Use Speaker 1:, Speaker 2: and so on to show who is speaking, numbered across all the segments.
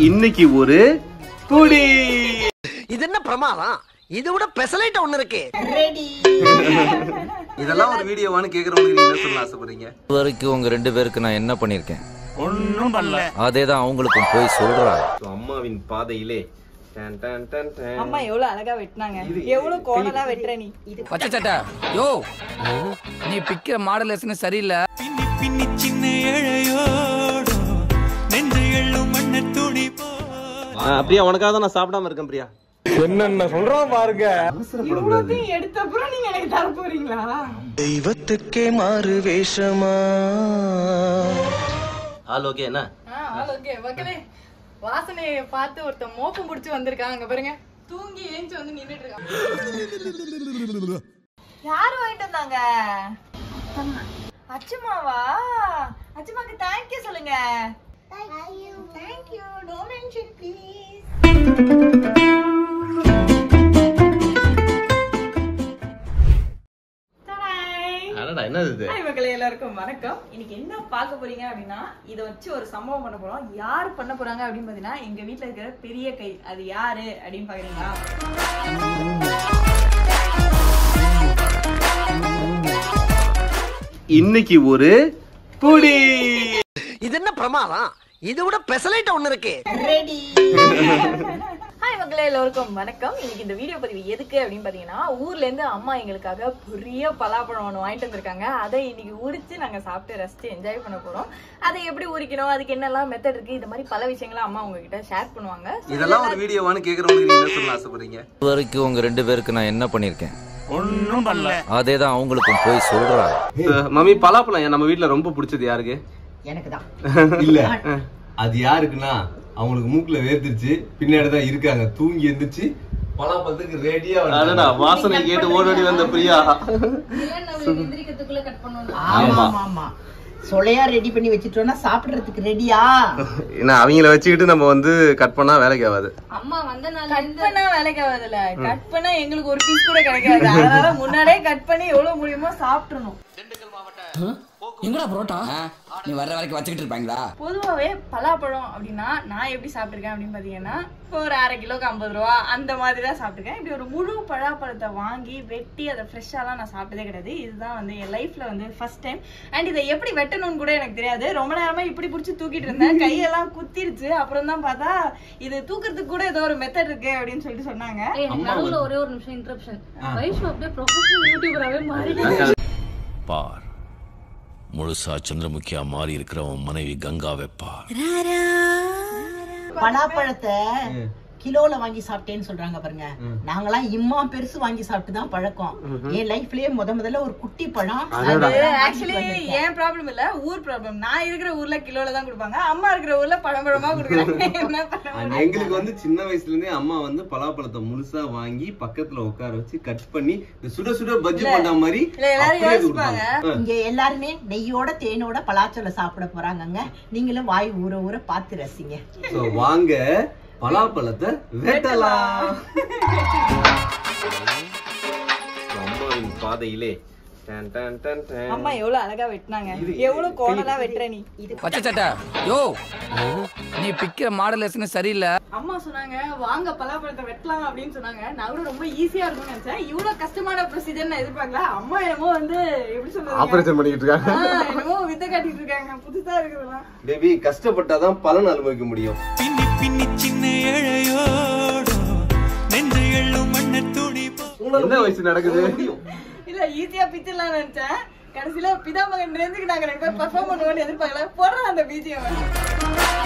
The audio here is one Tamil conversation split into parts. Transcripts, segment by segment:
Speaker 1: இன்னைக்கு ஒரு புடி
Speaker 2: இது என்ன பிரமாதம் இது விட பெசலைட் ஒண்ணு இருக்கு
Speaker 1: இதெல்லாம் ஒரு வீடியோவான்னு கேக்குறவங்களுக்கு நீங்க என்ன சொல்ல ஆசைப்படுறீங்க
Speaker 3: இது வரைக்கும் உங்க ரெண்டு பேருக்கு நான் என்ன பண்ணிருக்கேன் ஒன்னும் பண்ணல அதே தான் அவங்களுக்கும் போய் சொல்றாங்க
Speaker 1: So, அம்மாவின் பாதையிலே டன், டன், டன், டன்.
Speaker 4: அம்மா எவ்வளவு அழகா வெட்டினாங்க எவ்வளவு கோணலா வெட்டுற நீ
Speaker 5: பச்சை சட்டை யோ நீ பிக்கிற மாடலேஷன் சரியில்லை
Speaker 6: பின்னி பின்னி சின்ன இழையோடு நெஞ்சு எள்ளும் மண்ண துணி போ
Speaker 1: ஆ, பிரியா உனக்காக தான் நான் சாப்பிடாம இருக்கேன் பிரியா
Speaker 4: இவ்வளவுத்தையும் எடுத்த அப்புறம் நீங்க எனக்கு தர போறீங்களா
Speaker 6: தெய்வத்துக்கே மாறு வேஷமா
Speaker 1: ஆள் ஓகே என்ன
Speaker 4: ஓகே மக்களே வாசனையை பார்த்து ஒருத்தன் மோப்பம் புடிச்சு வந்திருக்காங்க அங்க பாருங்க தூங்கி ஏஞ்சி வந்து நின்னுட்டு இருக்காங்க யாரு வாங்கிட்டு வந்தாங்க அச்சுமாவா அச்சுமாக்கு தேங்க்யூ சொல்லுங்க தேங்க்யூ நோ மென்ஷன் ப்ளீஸ்
Speaker 1: அடடா என்னது இது
Speaker 4: ஹாய் மக்களே எல்லாருக்கும் வணக்கம் இன்னைக்கு என்ன பார்க்க போறீங்க அப்படின்னா இதை வச்சு ஒரு சம்பவம் பண்ண போறோம் யார் பண்ண போறாங்க அப்படின்னு பாத்தீங்கன்னா எங்க வீட்ல இருக்கிற பெரிய கை அது யாரு அப்படின்னு பாக்குறீங்களா
Speaker 1: இன்னைக்கு ஒரு புடி
Speaker 2: இது என்ன பிரமாதம் இது விட பெசலைட் ஒண்ணு இருக்கு
Speaker 4: ஹாய் மக்களே எல்லோருக்கும் வணக்கம் இன்னைக்கு இந்த வீடியோ பதிவு எதுக்கு அப்படின்னு பாத்தீங்கன்னா ஊர்ல இருந்து அம்மா எங்களுக்காக பெரிய பலாப்பழம் ஒன்று வாங்கிட்டு வந்திருக்காங்க அதை இன்னைக்கு உரிச்சு நாங்க சாப்பிட்டு ரசிச்சு என்ஜாய் பண்ண போறோம் அதை எப்படி உரிக்கணும் அதுக்கு என்னெல்லாம் மெத்தட் இருக்கு இந்த மாதிரி பல விஷயங்களை அம்மா உங்ககிட்ட ஷேர் பண்ணுவாங்க
Speaker 1: இதெல்லாம் ஒரு வீடியோவான்னு கேக்குறவங்களுக்கு நீங்க என்ன சொல்ல ஆசைப்படுறீங்க
Speaker 3: இது வரைக்கும் உங்க ரெண்டு பேருக்கு நான் என்ன பண்ணிருக்கேன் ஒன்னும் பண்ணல அதே தான் அவங்களுக்கும் போய் சொல்றாங்க
Speaker 1: So, மம்மி பலாப்பழம் நம்ம வீட்ல ரொம்ப பிடிச்சது யாருக்கு
Speaker 7: இல்ல அது யாருக்குன்னா அவங்களுக்கு மூக்குல வேர்த்துருச்சு பின்னாடி தான் இருக்காங்க தூங்கி எந்திரிச்சு பலாப்பழத்துக்கு ரெடியா
Speaker 1: அடடா வாசனை கேட்டு ஓடோடி வந்த பிரியா
Speaker 8: ஆமா ஆமா சொலையா ரெடி பண்ணி வச்சிட்டோம்னா சாப்பிடுறதுக்கு ரெடியா
Speaker 1: ஏன்னா அவங்கள வச்சுக்கிட்டு நம்ம வந்து கட் பண்ணா வேலைக்கு ஆகாது
Speaker 4: கட் பண்ணா வேலைக்கு ஆகாதுல்ல கட் பண்ணா எங்களுக்கு ஒரு பீஸ் கூட கிடைக்காது அதனால முன்னாடியே கட் பண்ணி எவ்வளவு முடியுமோ சாப்பிட்டுறணும்
Speaker 5: எங்கடா புரோட்டா நீ வர்ற வரைக்கும் வச்சுக்கிட்டு இருப்பாங்களா
Speaker 4: பொதுவாவே பலாப்பழம் அப்படின்னா நான் எப்படி சாப்பிட்டிருக்கேன் அப்படின்னு பாத்தீங்கன்னா இப்போ ஒரு அரை கிலோக்கு ஐம்பது ரூபா அந்த மாதிரி தான் சாப்பிட்டுருக்கேன் இப்படி ஒரு முழு பலாப்பழத்தை வாங்கி வெட்டி அதை ஃப்ரெஷ்ஷாலாம் நான் சாப்பிட்டதே கிடையாது இதுதான் வந்து என் லைஃப்ல வந்து ஃபர்ஸ்ட் டைம் அண்ட் இதை எப்படி வெட்டணும்னு கூட எனக்கு தெரியாது ரொம்ப நேரமா இப்படி பிடிச்சி தூக்கிட்டு இருந்தேன் கையெல்லாம் குத்திருச்சு அப்புறம் தான் பார்த்தா இது தூக்குறதுக்கு கூட ஏதோ ஒரு மெத்தட் இருக்கு அப்படின்னு சொல்லிட்டு சொன்னாங்க
Speaker 9: நடுவுல ஒரே ஒரு நிமிஷம் இன்டரப்ஷன் வைஷு அப்படியே ப்ரொஃபஷனல் யூடியூபராகவே மாறிட்டாங்க
Speaker 10: பார் முழுசா சந்திரமுகியா மாறி இருக்கிற உன் மனைவி கங்காவை பார்
Speaker 8: பலாப்பழத்தை கிலோல வாங்கி சாப்பிட்டேன்னு சொல்றாங்க பாருங்க நாங்கெல்லாம் இம்மா பெருசு வாங்கி சாப்பிட்டு தான் பழக்கம் என் லைஃப்லயே முத முதல்ல ஒரு குட்டி பழம்
Speaker 4: அது ஆக்சுவலி ஏன் ப்ராப்ளம் இல்ல ஊர் ப்ராப்ளம் நான் இருக்கிற ஊர்ல கிலோல தான் கொடுப்பாங்க அம்மா இருக்கிற ஊர்ல பழம் பழமா கொடுக்குறாங்க என்ன பண்ண முடியும்?
Speaker 7: எங்களுக்கு வந்து சின்ன வயசுல இருந்தே அம்மா வந்து பலாப்பழத்தை முழுசா வாங்கி பக்கத்துல உட்கார வச்சு கட் பண்ணி இந்த சுட சுட பஜ்ஜி பண்ண மாதிரி
Speaker 4: இல்ல எல்லாரும்
Speaker 7: அப்படியே
Speaker 4: யோசிப்பாங்க
Speaker 7: கொடுப்பாங்க.
Speaker 8: இங்க எல்லாருமே நெய்யோட தேனோட பலாச்சோலை சாப்பிட போறாங்கங்க நீங்களும் வாய் ஊற ஊற பார்த்து ரசிங்க
Speaker 7: So, வாங்க பலாப்பழத்தை வெட்டலாம்
Speaker 1: அம்மாவின் பாதையிலே டன், டன், டன், டன்.
Speaker 4: அம்மா எவ்வளவு அழகா வெட்டினாங்க எவ்வளவு கோணலா வெட்டுற நீ
Speaker 5: பச்சை சட்டை யோ நீ பிக்கிற மாடலேஷன் சரியில்லை
Speaker 4: அம்மா சொன்னாங்க வாங்க பலாப்பழத்தை வெட்டலாம் அப்படின்னு சொன்னாங்க நான் கூட ரொம்ப ஈஸியா இருக்கும்னு நினைச்சேன் இவ்வளவு கஷ்டமான ப்ரொசீஜர் நான் எதிர்பார்க்கல அம்மா என்னமோ வந்து எப்படி சொல்றது
Speaker 1: ஆபரேஷன் பண்ணிக்கிட்டு இருக்காங்க
Speaker 4: ஆ, என்னமோ வித்த காட்டிட்டு இருக்காங்க புதுசா இருக்குதுலாம்
Speaker 7: பேபி கஷ்டப்பட்டாதான் பலன் அனுபவிக்க முடியும்
Speaker 6: பின்னி பின்னி சின்ன இழையோடு நெஞ்சு எள்ளும் மண்ண துணி போ
Speaker 1: என்ன வயசு நடக்குது
Speaker 4: இல்ல ஈஸியா பிச்சிடலாம்னு நினைச்சேன் கடைசியில பிதாமகன் ரேஞ்சுக்கு நாங்க ரெண்டு பேரும் பெர்ஃபார்ம் பண்ணுவோம்னு எதிர்பார்க்கல போடுறோம் அந்த பிஜிஎம்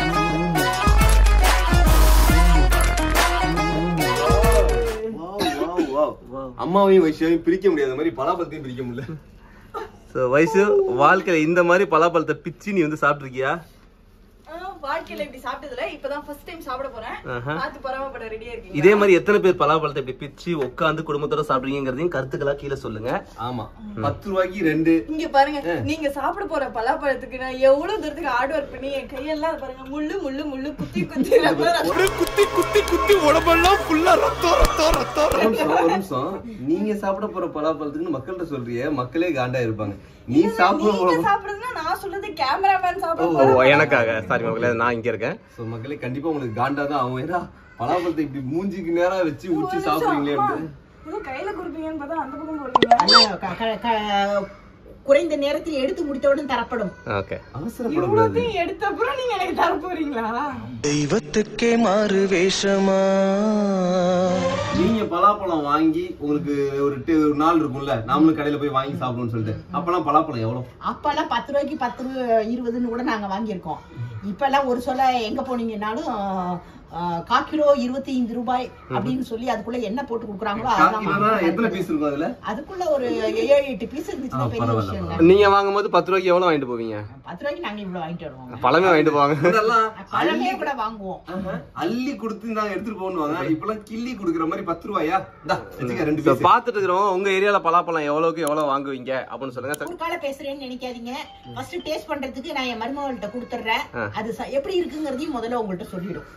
Speaker 7: Wow, wow, wow. அம்மாவையும் வைஷாவையும் பிரிக்க முடியாத மாதிரி பலாப்பழத்தையும் பிரிக்க முடியல
Speaker 1: So, வயசு வாழ்க்கையில இந்த மாதிரி பலாப்பழத்தை பிச்சு நீ வந்து சாப்பிட்டிருக்கியா
Speaker 4: வாழ்க்கையில இப்படி சாப்பிட்டதுல இப்பதான் ஃபர்ஸ்ட் டைம் சாப்பிட போறேன்
Speaker 1: ஆஹா.
Speaker 4: பார்த்து பரவாயில்ல ரெடியா இருக்கீங்க
Speaker 1: இதே மாதிரி எத்தனை பேர் பலாப்பழத்தை இப்படி பிச்சு உட்காந்து குடும்பத்தோட சாப்பிடுறீங்கிறதையும் கருத்துக்களா கீழே சொல்லுங்க
Speaker 7: ஆமா பத்து ரூபாய்க்கு ரெண்டு
Speaker 4: இங்க பாருங்க நீங்க சாப்பிட போற பலாப்பழத்துக்கு நான் எவ்வளவு தூரத்துக்கு ஹார்ட் ஒர்க் பண்ணி என் கையெல்லாம் பாருங்க முள்ளு முள்ளு முள்ளு குத்தி குத்தி ரத்தம் ரத்தம்.
Speaker 6: குத்தி குத்தி குத்தி உடம்பெல்லாம் ஃபுல்லா ரத்தம் ரத்தம் ரத்தம்
Speaker 7: ஒரு நிமிஷம், ஒரு நிமிஷம் நீங்க சாப்பிட போற பலாப்பழத்துக்குன்னு மக்கள்கிட்ட சொல்றியே மக்களே காண்டா இருப்பாங்க நீ சாப்பிட
Speaker 4: நீங்க
Speaker 7: போற
Speaker 4: சாப்பிடுறதுன்னா நான் சொல்றது கேமராமேன்
Speaker 1: ஓ
Speaker 4: சாப்பிட
Speaker 1: ஓ, எனக்காக சாரி மக்களே நான் இங்க இருக்கேன்
Speaker 7: சோ மக்களே கண்டிப்பா உங்களுக்கு காண்டா தான் ஆகும் ஏன்னா பலாப்பழத்தை இப்படி மூஞ்சிக்கு நேரா வச்சு உச்சி சாப்பிடுறீங்களே அப்படின்னு
Speaker 4: ஏதோ கையில குடுப்பீங்கன்னு பார்த்தா அந்த பக்கம் போடுறீங்க
Speaker 8: அண்ணா, க- க- க- குறைந்த நேரத்தில் எடுத்து முடித்தவுடன் தரப்படும்
Speaker 1: ஓகே
Speaker 7: அவசரப்படக்கூடாது
Speaker 4: இவ்வளோத்தையும் எடுத்த அப்புறம் நீங்க எனக்கு தர போறீங்களா
Speaker 6: தெய்வத்துக்கே மாறு வேஷமா
Speaker 7: நீங்க பலாப்பழம் வாங்கி உங்களுக்கு ஒரு டி- ஒரு நாள் இருக்கும்ல நாமளும் கடையில போய் வாங்கி சாப்பிடுவோம்னு சொல்லிட்டு அப்பெல்லாம் பலாப்பழம் எவ்வளவு
Speaker 8: அப்பெல்லாம் பத்து ரூபாய்க்கு பத்து ரூபா இருபதுன்னு கூட நாங்க வாங்கியிருக்கோம் இப்பெல்லாம் ஒரு சொல்ல எங்க போனீங்கன்னாலும் ஆ, கா கிலோ இருபத்தி ஐந்து ரூபாய் அப்படின்னு சொல்லி அதுக்குள்ள என்ன போட்டு கொடுக்குறாங்களோ அதான்
Speaker 7: இல்லைன்னா
Speaker 8: வாங்கி
Speaker 7: எத்தனை பீஸ் இருக்கும் அதுல
Speaker 8: அதுக்குள்ள ஒரு ஏழு எட்டு பீஸ் இருந்துச்சுன்னா
Speaker 7: ஆ,
Speaker 8: பெரிய
Speaker 7: பரவாயில்ல,
Speaker 8: விஷயம்
Speaker 1: நீங்க வாங்கும்போது பத்து ரூபாய்க்கு எவ்வளவு வாங்கிட்டு போவீங்க
Speaker 8: பத்து ரூபாய்க்கு நாங்க இவ்வளவு வாங்கிட்டு வருவோம்
Speaker 1: பழமே வாங்கிட்டு போவாங்க
Speaker 7: இதெல்லாம்
Speaker 8: பழமே கூட வாங்குவோம்
Speaker 7: ஆஹா, அள்ளி கொடுத்து நாங்க எடுத்துட்டு போகணுவாங்க இப்பெல்லாம் கிள்ளி குடுக்குற மாதிரி பத்து ரூபாயா இந்தா, வச்சுக்க ரெண்டு
Speaker 1: So,
Speaker 7: பீஸ்
Speaker 1: பாத்துட்டு இருக்கிறோம் உங்க ஏரியால பலாப்பழம் எவ்வளவுக்கு எவ்வளவு வாங்குவீங்க அப்படின்னு சொல்லுங்க சார்
Speaker 8: குறுக்கால பேசுறேன்னு நினைக்காதீங்க ஃபர்ஸ்ட் டேஸ்ட் பண்றதுக்கு நான் என் மருமகள்கிட்ட கொடுத்துட்றேன்
Speaker 1: ஆ.
Speaker 8: அது ச- எப்படி இருக்குங்கிறதையும் முதல்ல உங்கள்கிட்ட சொல்லிடும்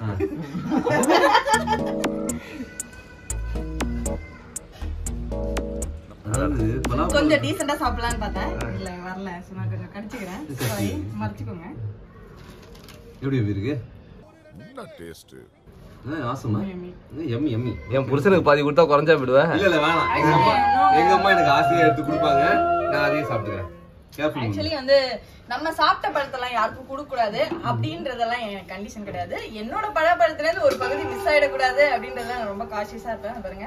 Speaker 7: அதாவது பலாப்பழம்
Speaker 4: கொஞ்சம் டீசெண்டா சாப்பிடலாம்னு பார்த்தேன் இல்ல வரல சோ நான் கொஞ்சம் கடிச்சுக்கிறேன் சாரி மறைச்சுக்கோங்க
Speaker 7: எப்படி எப்படி இருக்கு ஆ, ஆசமா எம்மி எம்மி
Speaker 1: என் புருஷனுக்கு பாதி கொடுத்தா குறைஞ்சா விடுவேன்
Speaker 7: இல்ல இல்ல வேணாம் எங்க அம்மா எங்க அம்மா எனக்கு ஆசையா எடுத்து கொடுப்பாங்க நான் அதையும் சாப்பிட்டுக்கிறேன் கேர்ஃபுல்
Speaker 4: ஆக்சுவலி வந்து நம்ம சாப்பிட்ட பழத்தெல்லாம் யாருக்கும் கொடுக்க கூடாது அப்படின்றதெல்லாம் என் கண்டிஷன் கிடையாது என்னோட பழப்பழத்துல இருந்து ஒரு பகுதி மிஸ் ஆயிடக்கூடாது அப்படின்றதுல நான் ரொம்ப காஷியஸா இருப்பேன் பாருங்க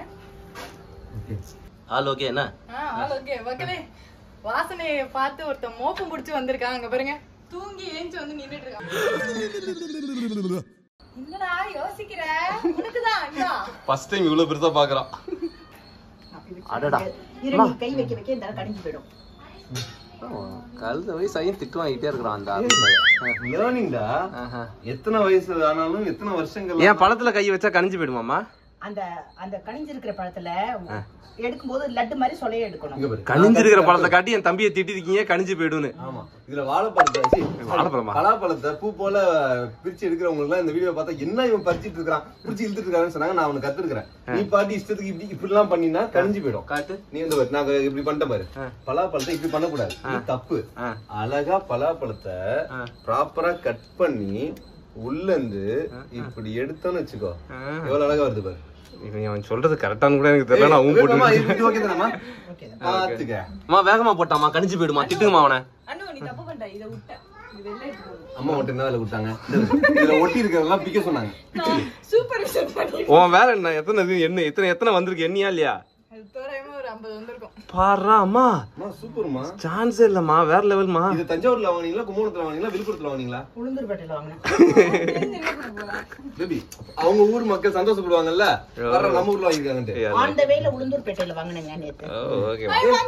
Speaker 1: ஆள் ஓகே என்ன
Speaker 4: ஆ ஓகே மக்களே வாசனையை பார்த்து ஒருத்தன் மோப்பம் பிடிச்சு வந்திருக்காங்க அங்க பாருங்க தூங்கி ஏஞ்சி வந்து நின்னுட்டு இருக்கான் என்னடா யோசிக்கிற உனக்குதான் இந்தா.
Speaker 1: ஃபர்ஸ்ட் டைம் இவ்வளவு பெருசா பாக்குறான் அடடா
Speaker 8: இரு நீ கை வைக்க வைக்க இந்த கடிஞ்சு போயிடும்
Speaker 1: கழுத வயசு ஆகியும் திட்டு வாங்கிட்டே இருக்கிறான் அந்த
Speaker 7: லேர்னிங்டா எத்தனை வயசு ஆனாலும் எத்தனை வருஷங்கள்
Speaker 1: ஏன் பழத்துல கை வச்சா கனிஞ்சு போயிடுமாமா
Speaker 8: அந்த அந்த கனிஞ்சிருக்கிற பழத்துல எடுக்கும்போது லட்டு மாதிரி சொலைய எடுக்கணும்
Speaker 7: இங்க பாரு.
Speaker 1: கனிஞ்சிருக்கிற பழத்தை காட்டி என் தம்பியை திட்டிருக்கீங்க கனிஞ்சு போயிடுன்னு
Speaker 7: ஆமா இதுல வாழைப்பழத்தை சீ,
Speaker 1: வாழைப்பழமா?
Speaker 7: பலாப்பழத்தை பூ போல பிரிச்சு எடுக்கிறவங்களுக்கு எல்லாம் இந்த வீடியோ பார்த்தா என்ன இவன் பறிச்சிட்டு இருக்கான் பிரிச்சு இழுத்துட்டு இருக்கான்னு சொன்னாங்க நான் அவனுக்கு கத்துருக்கிறேன் நீ பாட்டி இஷ்டத்துக்கு இப்படி இப்படி எல்லாம் பண்ணினா கனிஞ்சு போயிடும்
Speaker 1: காட்டு
Speaker 7: நீ வந்து பாரு, நான் இப்படி பண்ணிட்டேன் பாரு பலாப்பழத்தை இப்படி பண்ணக்கூடாது இது தப்பு
Speaker 1: ஆ.
Speaker 7: அழகா பலாப்பழத்தை ப்ராப்பரா கட் பண்ணி உள்ள இருந்து இப்படி எடுத்தோன்னு வச்சுக்கோ எவ்வளவு அழகா வருது பாரு
Speaker 1: இவன் அவன் சொல்றது கரெக்டானு கூட எனக்கு தெரியல நான் ஊன்
Speaker 7: வேகமா,
Speaker 1: போட்டு
Speaker 7: இது okay தானேம்மா? பாத்துக்க
Speaker 1: அம்மா வேகமா போட்டாமா கனிஞ்சு போயிடுமா திட்டுங்கம்மா அவனை
Speaker 4: அண்ணு நீ தப்பு பண்ணிட்ட இதை விட்ட இது வெளில எடுத்து போடு.
Speaker 7: அம்மா மட்டும் என்ன வேலை கொடுத்தாங்க இதுல ஒட்டி இருக்கிறதெல்லாம் பிக்க சொன்னாங்க
Speaker 4: சூப்பர் விஷயம் பண்ணி
Speaker 1: உன் வேலை என்ன எத்தனை இது என்ன எத்தனை எத்தனை வந்திருக்கு எண்ணியா இல்லையா
Speaker 4: அது தோராயமா ஒரு ஐம்பது வந்திருக்கும்
Speaker 1: பாடுறா அம்மா
Speaker 7: அம்மா சூப்பர்மா
Speaker 1: சான்ஸே இல்லம்மா வேற லெவல்மா
Speaker 7: இது தஞ்சாவூர்ல வாங்குனீங்களா கும்பகோணத்துல வாங்குனீங்களா விழுப்புரத்துல வாங்குனீங்களா
Speaker 8: உளுந்தூர்பேட்டையில வாங்கினேன்
Speaker 7: பேபி அவங்க ஊர் மக்கள் சந்தோஷப்படுவாங்கல்ல வர்ற நம்ம ஊர்ல வாங்கிருக்காங்கன்ட்டு
Speaker 8: ஆன் த வேல உளுந்தூர்பேட்டையில வாங்கினேங்க நேத்து
Speaker 1: ஓகே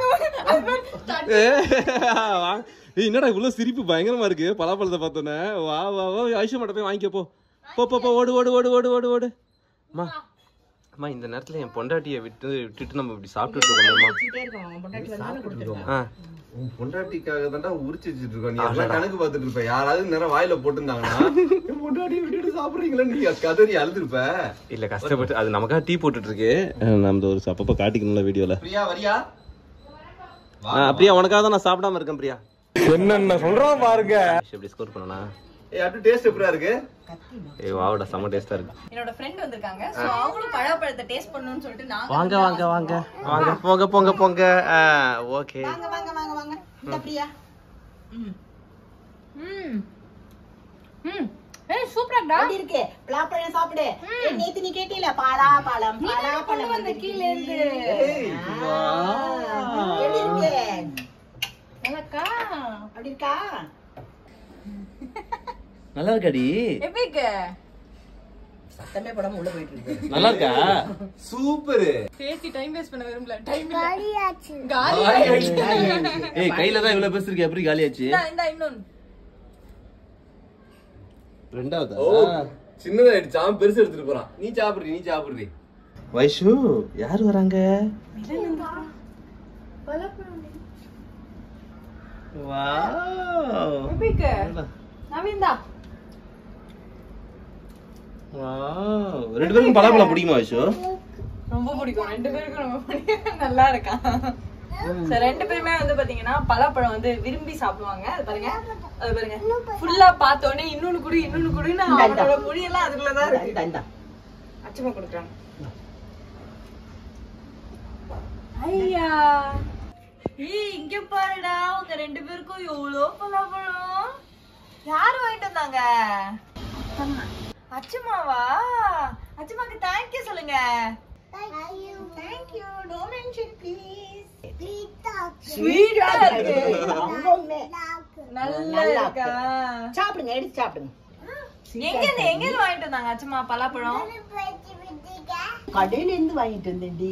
Speaker 1: என்னடா இவ்வளவு சிரிப்பு பயங்கரமா இருக்கு பலாப்பழத்தை பார்த்தோன்னே வா வா வா ஐஷா மட்டும் போய் வாங்கிக்க போ போ போ போ ஓடு ஓடு ஓடு ஓடு ஓடு ஓடு அம்மா அம்மா இந்த நேரத்துல என் பொண்டாட்டியை விட்டு விட்டுட்டு நம்ம இப்படி சாப்பிட்டுட்டு இருக்கோம்மா
Speaker 8: வச்சுட்டே இருக்கோம் அவன் பொண்டாட்டி வந்தாலும் கொடுத்துருக்கோம்
Speaker 1: ஆ
Speaker 7: உன் பொண்டாட்டிக்காக தான்டா உரிச்சு வச்சுட்டு இருக்கோம் நீ எல்லாம் கணக்கு பார்த்துட்டு இருப்ப யாராவது நேரம் வாயில போட்டிருந்தாங்கன்னா என் பொண்டாட்டியை விட்டுட்டு சாப்பிடுறீங்களா நீ கதறி அழுதுருப்ப
Speaker 1: இல்ல கஷ்டப்பட்டு அது நமக்காக டீ போட்டுட்டு இருக்கு நம்ம ஒரு அப்பப்ப காட்டிக்கணும்ல வீடியோல
Speaker 7: பிரியா வரியா
Speaker 1: பிரியா உனக்காக தான் நான் சாப்பிடாம இருக்கேன் பிரியா
Speaker 7: என்னென்ன சொல்றான் பாருங்க
Speaker 1: எப்படி ஸ்கோர் பண்ணனா
Speaker 7: ஏய் அப்படி டேஸ்ட் எப்படியா இருக்கு
Speaker 1: ஏ வாவோட செம்ம டேஸ்டா இருக்கு
Speaker 4: என்னோட ஃப்ரெண்ட் வந்திருக்காங்க சோ அவங்களும் பழப்பழத்தை டேஸ்ட் பண்ணணும்னு சொல்லிட்டு நான்
Speaker 1: வாங்க வாங்க வாங்க வாங்க போங்க போங்க போங்க ஓகே
Speaker 8: வாங்க வாங்க வாங்க வாங்க இந்த பிரியா
Speaker 4: ம் ம் ஏய் சூப்பராடா
Speaker 8: எப்படி இருக்கு பலாப்பழம் சாப்பிடு ஏய், நேத்து நீ கேட்டீல பலாப்பழம் பலாப்பழம்
Speaker 4: வந்த கீழ இருந்து
Speaker 8: எப்படி இருக்கு
Speaker 4: எனக்கா
Speaker 8: அப்படி இருக்கா
Speaker 1: நல்லா இருக்காடி
Speaker 4: எப்படி இருக்கு
Speaker 8: சத்தமே படம் உள்ள போயிட்டு இருக்கு
Speaker 1: நல்லா இருக்கா
Speaker 7: சூப்பர்
Speaker 4: பேசி டைம் வேஸ்ட் பண்ண விரும்பல டைம்
Speaker 9: காலியாச்சு
Speaker 4: காலி
Speaker 1: ஏய் கையில தான் இவ்வளவு பெருசு இருக்கு எப்படி காலியாச்சு
Speaker 4: இந்தா இந்தா இன்னொன்னு
Speaker 1: ரெண்டாவது
Speaker 7: ஓ சின்னதாயிடுச்சான் பெருசு எடுத்துட்டு போறான் நீ சாப்பிடுறீ நீ சாப்பிடுறீ
Speaker 1: வைஷு யார் வராங்க வாவ்
Speaker 4: எப்படி இருக்கு நவீன்தா
Speaker 1: வாவ் ரெண்டு பேருக்கும் பலாப்பழம் பிடிக்குமா வைஷு
Speaker 4: ரொம்ப பிடிக்கும் ரெண்டு பேருக்கும் ரொம்ப பிடிக்கும் நல்லா இருக்கான் So, ரெண்டு பேருமே வந்து பாத்தீங்கன்னா பலாப்பழம் வந்து விரும்பி சாப்பிடுவாங்க அது பாருங்க அது பாருங்க ஃபுல்லா பார்த்த உடனே இன்னொன்னு குடு இன்னொன்னு குடுன்னு
Speaker 8: இந்தா, இந்தா.
Speaker 4: அவனோட மொழியெல்லாம் அதுக்குள்ளதான்
Speaker 8: இந்தா,
Speaker 4: இருக்கு
Speaker 8: இந்தா, இந்தா.
Speaker 4: அச்சமா கொடுக்குறாங்க ஐயா ஏய் இங்க பாருடா உங்க ரெண்டு பேருக்கும் எவ்வளோ பலாப்பழம் யாரு வாங்கிட்டு வந்தாங்க அச்சுமாவா அச்சுமாக்கு தேங்க்யூ சொல்லுங்க ஸ்வீட்டா இருக்கு
Speaker 8: ரொம்பவுமே.
Speaker 4: நல்லா
Speaker 8: நல்லா
Speaker 4: இருக்கா
Speaker 8: சாப்பிடுங்க எடுத்து சாப்பிடுங்க
Speaker 4: எங்க இருந்து எங்க இருந்து வாங்கிட்டு வந்தாங்க அச்சுமா பலாப்பழம்
Speaker 8: கடையில இருந்து வாங்கிட்டு வந்தேன்டி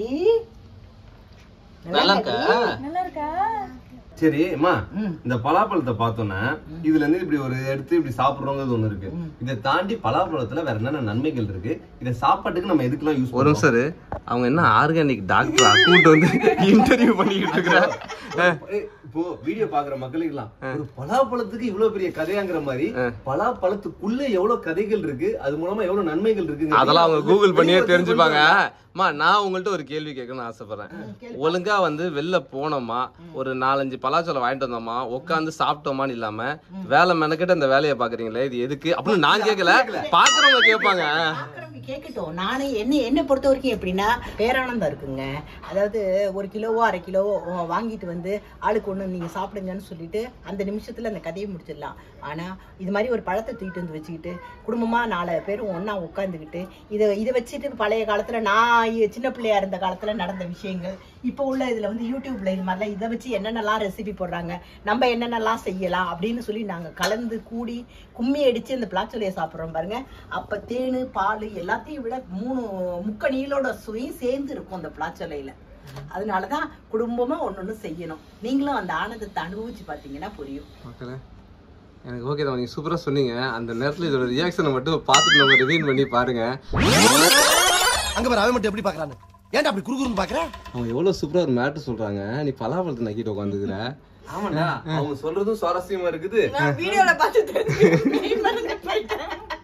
Speaker 7: நல்லா இருக்கா
Speaker 4: நல்லா இருக்கா
Speaker 7: சரி அம்மா இந்த பலாப்பழத்தை பார்த்தோன்னா இதுல இருந்து இப்படி ஒரு எடுத்து இப்படி சாப்பிடுறோங்கிறது ஒண்ணு இருக்கு இதை தாண்டி பலாப்பழத்துல வேற என்னென்ன நன்மைகள் இருக்கு இதை சாப்பாட்டுக்கு நம்ம எதுக்கெல்லாம் யூஸ்
Speaker 1: ஒரு நிமிஷம் இரு. அவங்க என்ன ஆர்கானிக் டாக்டர் அக்கௌண்ட் வந்து இன்டர்வியூ பண்ணிக்கிட்டு இருக்கிறாங்க
Speaker 7: ஏய், இப்போ வீடியோ பாக்குற மக்களுக்கெல்லாம் ஒரு பலாப்பழத்துக்கு இவ்வளவு பெரிய கதையாங்கிற மாதிரி பலாப்பழத்துக்குள்ள எவ்வளவு கதைகள் இருக்கு அது மூலமா எவ்வளவு நன்மைகள் இருக்கு
Speaker 1: அதெல்லாம் அவங்க கூகுள் பண்ணியே தெரிஞ்சுப்பாங்க அம்மா நான் உங்கள்ட்ட ஒரு கேள்வி கேட்கணும்னு ஆசைப்படுறேன் ஒழுங்கா வந்து வெளில போனோமா ஒரு நாலஞ்சு பலாச்சலம் வாங்கிட்டு வந்தோமா உட்காந்து சாப்பிட்டோமான்னு இல்லாம வேலை மெனக்கிட்ட இந்த வேலையை பாக்குறீங்களே இது எதுக்கு அப்படின்னு நான் கேட்கல பாக்குறவங்க கேட்பாங்க
Speaker 8: பாக்குறவங்க கேட்கட்டும் நானே என்ன என்னை பொறுத்த வரைக்கும் எப்படின்னா பேரானந்தம் இருக்குங்க அதாவது ஒரு கிலோவோ அரை கிலோவோ வாங்கிட்டு வந்து ஆளுக்கு ஒண்ணு நீங்க சாப்பிடுங்கன்னு சொல்லிட்டு அந்த நிமிஷத்துல அந்த கதையை முடிச்சிடலாம் ஆனா இது மாதிரி ஒரு பழத்தை தூக்கிட்டு வந்து வச்சுக்கிட்டு குடும்பமா நாலு பேரும் ஒண்ணா உட்காந்துக்கிட்டு இதை இதை வச்சுட்டு பழைய காலத்துல நான் சின்ன பிள்ளையா இருந்த காலத்துல நடந்த விஷயங்கள் இப்போ உள்ள இதுல வந்து யூடியூப்ல இது மாதிரிலாம் இதை வச்சு என்னென்னலாம் ரெசிபி போடுறாங்க நம்ம என்னென்னலாம் செய்யலாம் அப்படின்னு சொல்லி நாங்க கலந்து கூடி கும்மி அடிச்சு இந்த பிளாச்சொலியை சாப்பிடுறோம் பாருங்க அப்ப தேனு பால் எல்லாத்தையும் விட மூணு முக்கணியிலோட சுவையும் சேர்ந்து இருக்கும் அந்த பிளாச்சொலையில அதனாலதான் குடும்பமா ஒன்னொன்னு செய்யணும் நீங்களும் அந்த ஆனந்தத்தை அனுபவிச்சு பாத்தீங்கன்னா புரியும்
Speaker 1: மக்களே எனக்கு ஓகே தான் நீங்க சூப்பரா சொன்னீங்க அந்த நேரத்துல இதோட ரியாக்ஷனை மட்டும் பார்த்துட்டு நம்ம ரிவைன் பண்ணி பாருங்க
Speaker 2: அங்க பாரு அவன் மட்டும் எப்படி பாக்குறான்னு ஏன்டா அப்படி குறுகுறுன்னு பாக்குற
Speaker 1: அவங்க எவ்வளவு சூப்பரா ஒரு மேட்ரு சொல்றாங்க நீ பலாப்பழத்தை நக்கிட்டு உட்காந்துக்கிற
Speaker 7: ஆமாடா அவங்க சொல்றதும் சுவாரஸ்யமா இருக்குது
Speaker 4: நான் வீடியோல பார்த்து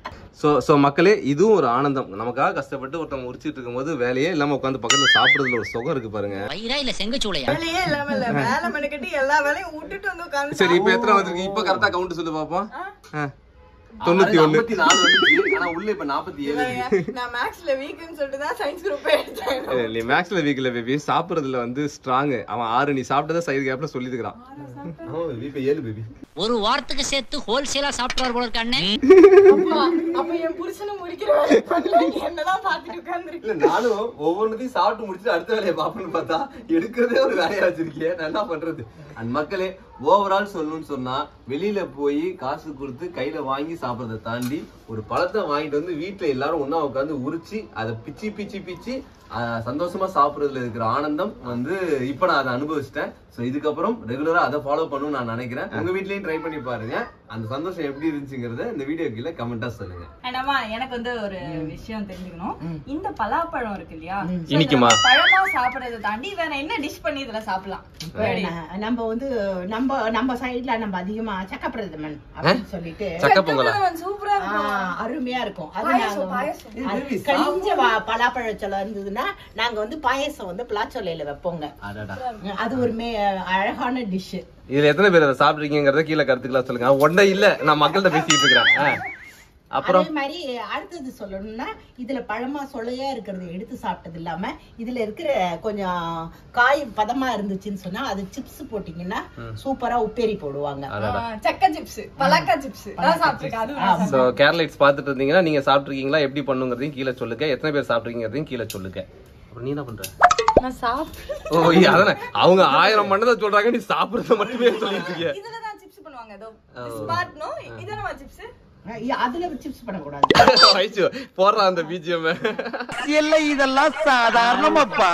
Speaker 1: ஸோ ஸோ மக்களே இதுவும் ஒரு ஆனந்தம் நமக்காக கஷ்டப்பட்டு ஒருத்தவங்க உரிச்சிட்டு இருக்கும்போது வேலையே இல்லாம உட்காந்து பக்கத்துல சாப்பிடுறதுல ஒரு சுகம் இருக்கு பாருங்க
Speaker 11: வயிறா இல்ல செங்கச்சூளையா
Speaker 4: வேலையே இல்லாம இல்ல வேலை மெனக்கட்டி எல்லா வேலையும் விட்டுட்டு வந்து உட்கார்ந்து
Speaker 1: சரி இப்போ எத்தனை வந்திருக்கு இப்போ கரெக்டா கவுண்ட் சொல்லு பாப்போம் ஆ. தொண்ணூத்தி ஒண்ணு
Speaker 7: ஐம்பத்தி நாலு வந்துச்சு ஆனா உள்ள இப்ப நாற்பத்தி ஏழு இருக்கு.
Speaker 4: நான் மேக்ஸ்ல வீக்னு சொல்லிட்டு தான் சயின்ஸ் குரூப் எடுத்தேன்
Speaker 1: ஏய், நீ மேக்ஸ்ல வீக்ல பேபி சாப்பிடுறதுல வந்து ஸ்ட்ராங் அவன் ஆறு நீ சாப்பிட்டதை சைடு கேப்ல சொல்லிருக்கான்
Speaker 7: ஆமா baby, இப்ப ஏழு பேபி
Speaker 11: ஒரு வாரத்துக்கு சேர்த்து ஹோல்சேலா சாப்பிட்டு போல இருக்கானே
Speaker 4: அப்பா அப்ப என் புருஷனும் முடிக்கிற வேலை பண்ணல என்னதான் பாத்துட்டு உட்கார்ந்து
Speaker 7: இல்ல நானும் ஒவ்வொன்றுத்தையும் சாப்பிட்டு முடிச்சுட்டு அடுத்த வேலையை பாப்பேன்னு பார்த்தா எடுக்கிறதே ஒரு வேலையா வச்சிருக்கியே நான் என்ன பண்றது அந்த மக்களே ஓவரால் சொல்லணும்னு சொன்னா வெளியில போய் காசு கொடுத்து கையில வாங்கி சாப்பிடறதை தாண்டி ஒரு பழத்தை வாங்கிட்டு வந்து வீட்டுல எல்லாரும் ஒண்ணா உட்காந்து உரிச்சு அதை பிச்சு பிச்சு பிச்சு ஆஹ், சந்தோஷமா சாப்பிடுறதுல இருக்கிற ஆனந்தம் வந்து இப்ப நான் அதை அனுபவிச்சிட்டேன் சோ இதுக்கப்புறம் ரெகுலரா அதை ஃபாலோ பண்ணணும்னு நான் நினைக்கிறேன் உங்க வீட்லயும் ட்ரை பண்ணி பாருங்க அந்த சந்தோஷம் எப்படி இருந்துச்சுங்கிறத இந்த வீடியோ கீழே கமெண்டா சொல்லுங்க
Speaker 4: அண்ணாமா எனக்கு வந்து ஒரு விஷயம் தெரிஞ்சுக்கணும் இந்த பலாப்பழம் இருக்கு இல்லையா so
Speaker 1: இனிக்குமா?
Speaker 4: இத பழமா சாப்பிடறதை தாண்டி வேற என்ன டிஷ் பண்ணி இதுல சாப்பிடலாம்
Speaker 8: இப்ப ந- நம்ம வந்து நம்ம நம்ம சைடுல நம்ம அதிகமா சக்கப்பிரதமன் அப்படின்னு சொல்லிட்டு
Speaker 1: சக்க பொங்கலா
Speaker 4: சூப்பரா
Speaker 8: ஆ, அருமையா இருக்கும் அது
Speaker 4: பாயாசம்,
Speaker 8: நாங்க
Speaker 4: பாயாசம்.
Speaker 8: அது கழிஞ்ச வா- பலாப்பழச்சொலை இருந்ததுன்னா நாங்க வந்து பாயசம் வந்து பிளாச்சொலையில வைப்போங்க
Speaker 7: அடடா
Speaker 8: அது ஒரு மே அழகான டிஷ்
Speaker 1: இதுல எத்தனை பேர் அதை சாப்பிடுறீங்கிறத கீழே கருத்துக்களா சொல்லுங்க ஒன்றை இல்ல நான் மக்கள்கிட்ட பேசிட்டு இருக்கிறேன் ஆ. அப்புறம்
Speaker 8: அதே மாதிரி அடுத்தது சொல்லணும்னா இதுல பழமா சொலையா இருக்கிறத எடுத்து சாப்பிட்டது இல்லாம இதுல இருக்கிற கொஞ்சம் காய் பதமா இருந்துச்சுன்னு சொன்னா அது சிப்ஸ் போட்டீங்கன்னா சூப்பரா உப்பேரி போடுவாங்க
Speaker 4: சக்க சிப்ஸ் பலாக்கா சிப்ஸ் நான் சாப்பிட்டிருக்கேன் அதுவும் நான்
Speaker 1: ஸோ கேரளைட்ஸ் பார்த்துட்டு இருந்தீங்கன்னா நீங்க சாப்பிட்ருக்கீங்களா எப்படி பண்ணுங்கிறதையும் கீழே சொல்லுங்க எத்தனை பேர் சாப்பிட்ருக்கீங்கிறதையும் கீழே சொல்லுங்க அப்புறம் நீ என்ன பண்ற
Speaker 4: சாப்பிட்டேன். நான் சாப்பிட்டு
Speaker 1: ஓ இ- அதானே அவங்க ஆயிரம் மண்ணதை சொல்றாங்க நீ சாப்பிடுறத மட்டுமே சொல்லிட்டு இருக்கிய
Speaker 4: இதுல தான் சிப்ஸ் பண்ணுவாங்க ஏதோ ஸ்மார்ட் நோ இதானமா சிப்ஸ்
Speaker 8: அஹ் அதுல சிப்ஸ் பண்ணக்கூடாது
Speaker 1: வயசு போடுறான் அந்த பிஜிஎம்
Speaker 2: இல்லை இதெல்லாம் சாதாரணமாப்பா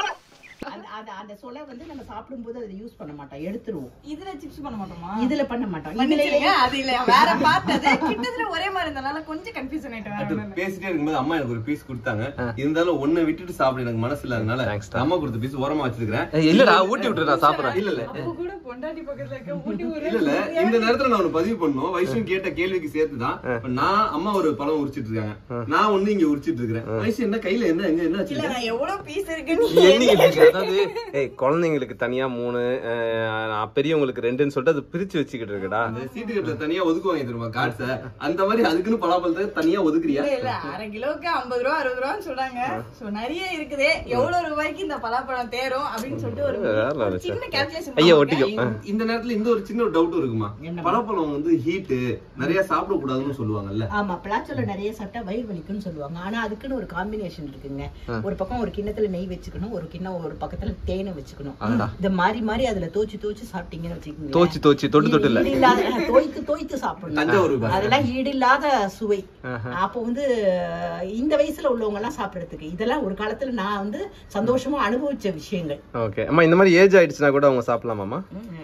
Speaker 8: அந்த அந்த- அந்த சொலை வந்து நம்ம சாப்பிடும்போது அதை யூஸ் பண்ண மாட்டோம் எடுத்துருவோம்
Speaker 4: இதுல சிப்ஸ் பண்ண மாட்டோமா
Speaker 8: இதுல பண்ண மாட்டோம்
Speaker 4: மன்னிச்சிடுங்க,
Speaker 8: இதுலயே
Speaker 4: அது இல்ல வேற பார்த்தது கிட்டத்தட்ட ஒரே மாதிரி இருந்தனால கொஞ்சம் கன்ஃபியூஷன் ஆயிட்டு
Speaker 7: அது
Speaker 4: வரேன்
Speaker 7: பேசிட்டே இருக்கும்போது அம்மா எனக்கு ஒரு பீஸ் கொடுத்தாங்க இருந்தாலும் ஒண்ணு விட்டுட்டு சாப்பிட எனக்கு மனசு இல்லாதனால அம்மா கொடுத்த பீஸ் ஓரமா வச்சிருக்கிறேன்
Speaker 1: இல்லடா ஊட்டி விட்டு நான் சாப்பிடுறேன்
Speaker 7: இல்ல இல்ல
Speaker 4: அப்ப கூட பொண்டாட்டி பக்கத்துல இருக்க ஊட்டி ஒரு
Speaker 7: இல்ல இல்ல இந்த நேரத்துல நான் ஒண்ணு பதிவு பண்ணும் வைஷ்ணு கேட்ட கேள்விக்கு சேர்த்துதான் இப்ப நான் அம்மா ஒரு பழம் உரிச்சிட்டு இருக்காங்க நான் ஒண்ணு இங்க உரிச்சிட்டு இருக்கிறேன் வைஷ்ணு என்ன கையில என்ன எங்க என்ன
Speaker 4: இல்ல
Speaker 7: வச்சிருக்கேன்
Speaker 4: நான் எவ்வளவு பீஸ் இருக்குன்னு
Speaker 1: எண்ணிக்கிட்டு இருக்கு அதாவது ஏய் குழந்தைங்களுக்கு தனியா மூணு அஹ், நான் பெரியவங்களுக்கு ரெண்டுன்னு சொல்லிட்டு அது பிரிச்சு வச்சுக்கிட்டு இருக்குடா
Speaker 7: அந்த சீட்டு கட்டுல தனியா ஒதுக்குவாங்க தெரியுமா கார்ட்ஸ அந்த மாதிரி அதுக்குன்னு பலாப்பழத்தை தனியா ஒதுக்குறியா
Speaker 4: இல்ல இல்ல அரை கிலோக்கு ஐம்பது ரூபா அறுபது ரூபான்னு சொல்றாங்க சோ நிறைய இருக்குதே எவ்வளவு ரூபாய்க்கு இந்த பலாப்பழம் தேரும் அப்படின்னு சொல்லிட்டு ஒரு
Speaker 1: வேற
Speaker 4: ஒரு
Speaker 1: level
Speaker 4: சின்ன
Speaker 1: சார்.
Speaker 4: calculation
Speaker 1: ஐயா
Speaker 4: பண்ணுவாங்க.
Speaker 1: ஒட்டிக்கோ ஆ.
Speaker 7: இந்த நேரத்துல இந்த ஒரு சின்ன ஒரு டவுட் இருக்குமா பலாப்பழம் வந்து ஹீட் நிறைய சாப்பிட கூடாதுன்னு சொல்லுவாங்கல்ல
Speaker 8: ஆமா பலாச்சோளம் நிறைய சாப்பிட்டா வயிறு வலிக்கும்னு சொல்லுவாங்க ஆனா அதுக்குன்னு ஒரு காம்பினேஷன் இருக்குங்க ஒரு பக்கம் ஒரு கிண்ணத்துல நெய் வச்சுக்கணும் ஒரு கிண்ணம் ஒரு பக்கத்துல தேனை வச்சுக்கணும்
Speaker 1: அடடா.
Speaker 8: இந்த மாறி மாறி அதுல தோச்சு தோச்சு சாப்பிட்டீங்கன்னு வச்சுக்கோங்க
Speaker 1: தோச்சு தோச்சு தொட்டு தொட்டு இல்ல
Speaker 8: ஈடு இல்லாத தோய்த்து தோய்த்து
Speaker 7: தஞ்சாவூர்
Speaker 8: சாப்பிடணும்
Speaker 7: பாஷை.
Speaker 8: அதெல்லாம் ஈடு இல்லாத சுவை
Speaker 1: ஆஹா.
Speaker 8: அப்போ வந்து இந்த வயசுல உள்ளவங்க எல்லாம் சாப்பிடறதுக்கு இதெல்லாம் ஒரு காலத்துல நான் வந்து சந்தோஷமா அனுபவிச்ச விஷயங்கள்
Speaker 1: ஓகே அம்மா இந்த மாதிரி ஏஜ் ஆயிடுச்சுன்னா கூட அவங்க சாப்பிடலாமாம்மா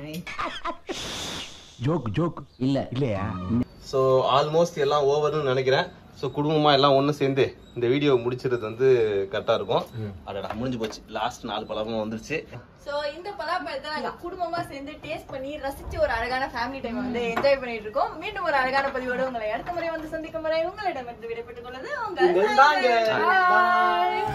Speaker 2: ஜோக் ஜோக் இல்ல இல்லையா
Speaker 1: ஸோ ஆல்மோஸ்ட் எல்லாம் ஓவர்னு நினைக்கிறேன் ஸோ குடும்பமா எல்லாம் ஒன்று சேர்ந்து இந்த வீடியோ முடிச்சிறது வந்து கரெக்டாக இருக்கும் அடடா முடிஞ்சு போச்சு லாஸ்ட் நாலு பழமும் வந்துருச்சு
Speaker 4: சோ இந்த பலாப்பழத்தை நாங்க குடும்பமா சேர்ந்து டேஸ்ட் பண்ணி ரசிச்சு ஒரு அழகான ஃபேமிலி டைம் வந்து என்ஜாய் பண்ணிட்டு இருக்கோம் மீண்டும் ஒரு அழகான பதிவோடு உங்களை அடுத்த முறை வந்து சந்திக்கும் வரை உங்களிடமிருந்து விடைபெற்றுக் கொள்வது உங்கள்
Speaker 7: உங்கள் நாங்கள்.
Speaker 4: Bye.